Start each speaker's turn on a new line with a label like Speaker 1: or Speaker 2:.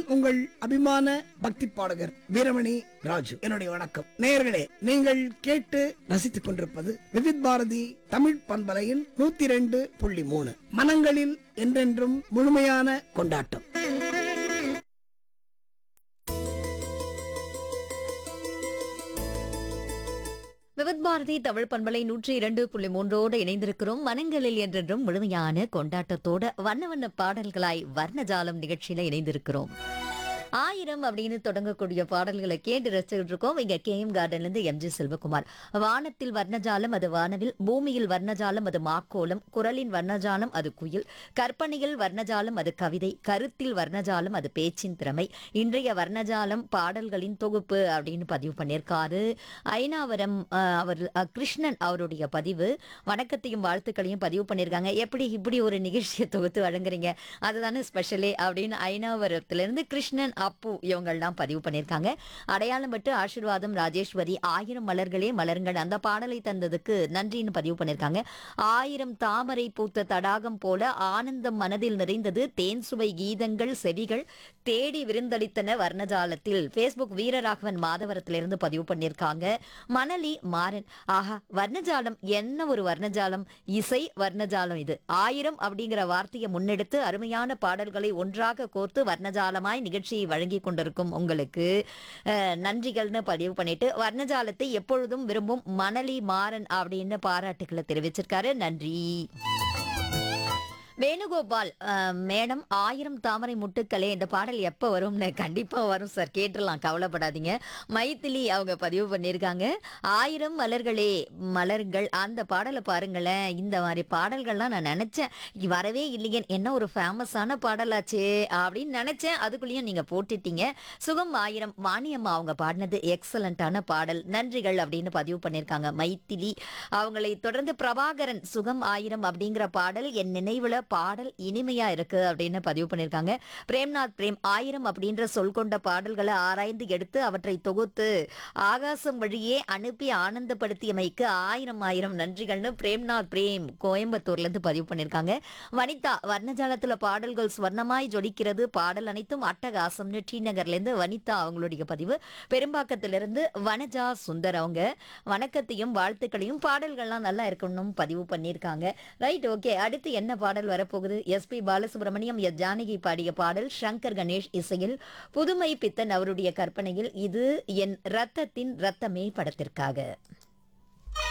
Speaker 1: உங்கள் அபிமான பக்தி பாடகர் வீரமணி ராஜு என்னுடைய வணக்கம் நேயர்களே நீங்கள் கேட்டு ரசித்துக் கொண்டிருப்பது விவித் பாரதி தமிழ் பண்பலையின் நூத்தி ரெண்டு புள்ளி மூணு மனங்களில் என்றென்றும் முழுமையான கொண்டாட்டம்
Speaker 2: விவித் பாரதி தமிழ் பண்பலை நூற்றி இரண்டு புள்ளி மூன்றோடு இணைந்திருக்கிறோம் மனங்களில் என்றென்றும் முழுமையான கொண்டாட்டத்தோட வண்ண வண்ண பாடல்களாய் வர்ணஜாலம் நிகழ்ச்சியில இணைந்திருக்கிறோம் ஆயிரம் அப்படின்னு தொடங்கக்கூடிய பாடல்களை கேட்டு ரசிச்சுட்டு இருக்கோம் இங்க கே எம் கார்டன்ல இருந்து எம் ஜி செல்வகுமார் வானத்தில் வர்ணஜாலம் அது வானவில் பூமியில் வர்ணஜாலம் அது மாக்கோலம் குரலின் வர்ணஜாலம் அது குயில் கற்பனையில் வர்ணஜாலம் அது கவிதை கருத்தில் வர்ணஜாலம் அது பேச்சின் திறமை இன்றைய வர்ணஜாலம் பாடல்களின் தொகுப்பு அப்படின்னு பதிவு பண்ணியிருக்காரு ஐநாவரம் அஹ், அவர் அஹ், கிருஷ்ணன் அவருடைய பதிவு வணக்கத்தையும் வாழ்த்துக்களையும் பதிவு பண்ணியிருக்காங்க எப்படி இப்படி ஒரு நிகழ்ச்சியை தொகுத்து வழங்குறீங்க அதுதானே ஸ்பெஷலே அப்படின்னு ஐநாவரத்திலிருந்து கிருஷ்ணன் அப்பு இவங்கள்லாம் பதிவு பண்ணியிருக்காங்க அடையாளம் பட்டு ஆசீர்வாதம் ராஜேஸ்வரி ஆயிரம் மலர்களே மலருங்கள் அந்த பாடலை தந்ததுக்கு நன்றின்னு பதிவு பண்ணியிருக்காங்க ஆயிரம் தாமரை பூத்த தடாகம் போல ஆனந்தம் மனதில் நிறைந்தது தேன் சுவை கீதங்கள் செவிகள் தேடி விருந்தளித்தன வர்ணஜாலத்தில் ஃபேஸ்புக் வீரராகவன் மாதவரத்திலிருந்து பதிவு பண்ணியிருக்காங்க மணலி மாறன் ஆஹா வர்ணஜாலம் என்ன ஒரு வர்ணஜாலம் இசை வர்ணஜாலம் இது ஆயிரம் அப்படிங்கிற வார்த்தையை முன்னெடுத்து அருமையான பாடல்களை ஒன்றாக கோர்த்து வர்ணஜாலமாய் நிகழ்ச்சியை வழங்கி கொண்டிருக்கும் உங்களுக்கு அஹ், நன்றிகள்னு பதிவு பண்ணிட்டு வர்ணஜாலத்தை எப்பொழுதும் விரும்பும் மணலி மாறன் அப்படின்னு பாராட்டுகளை தெரிவிச்சிருக்காரு நன்றி வேணுகோபால் அஹ், மேடம் ஆயிரம் தாமரை முட்டுக்களே இந்த பாடல் எப்போ வரும்னு கண்டிப்பாக வரும் சார் கேட்டுடலாம் கவலைப்படாதீங்க மைத்திலி அவங்க பதிவு பண்ணியிருக்காங்க ஆயிரம் மலர்களே மலர்கள் அந்த பாடலை பாருங்களேன் இந்த மாதிரி பாடல்கள்லாம் நான் நினச்சேன் வரவே இல்லையே என்ன ஒரு ஃபேமஸான பாடலாச்சே அப்படின்னு நினச்சேன் அதுக்குள்ளேயும் நீங்கள் போட்டுட்டீங்க சுகம் ஆயிரம் வாணியம்மா அவங்க பாடினது எக்ஸலண்ட்டான பாடல் நன்றிகள் அப்படின்னு பதிவு பண்ணியிருக்காங்க மைத்திலி அவங்களை தொடர்ந்து பிரபாகரன் சுகம் ஆயிரம் அப்படிங்கிற பாடல் என் நினைவுல பாடல் இனிமையா இருக்கு அப்படின்னு பதிவு பண்ணியிருக்காங்க பிரேம்நாத் பிரேம் ஆயிரம் அப்படின்ற சொல் கொண்ட பாடல்களை ஆராய்ந்து எடுத்து அவற்றை தொகுத்து ஆகாசம் வழியே அனுப்பி ஆனந்தப்படுத்தியமைக்கு ஆயிரம் ஆயிரம் நன்றிகள்னு பிரேம்நாத் பிரேம் கோயம்புத்தூர்ல இருந்து பதிவு பண்ணியிருக்காங்க வனிதா வர்ணஜாலத்துல பாடல்கள் ஸ்வர்ணமாய் ஜொலிக்கிறது பாடல் அனைத்தும் அட்டகாசம்னு டி நகர்ல இருந்து வனிதா அவங்களுடைய பதிவு பெரும்பாக்கத்திலிருந்து வனஜா சுந்தர் அவங்க வணக்கத்தையும் வாழ்த்துக்களையும் பாடல்கள்லாம் நல்லா இருக்கணும் பதிவு பண்ணியிருக்காங்க ரைட் ஓகே அடுத்து என்ன பாடல் வரப்போகுது எஸ்பி பாலசுப்ரமணியம் எஸ் ஜானகி பாடிய பாடல் சங்கர் கணேஷ் இசையில் புதுமை பித்தன் அவருடைய கற்பனையில் இது என் ரத்தத்தின் ரத்தமே படத்திற்காக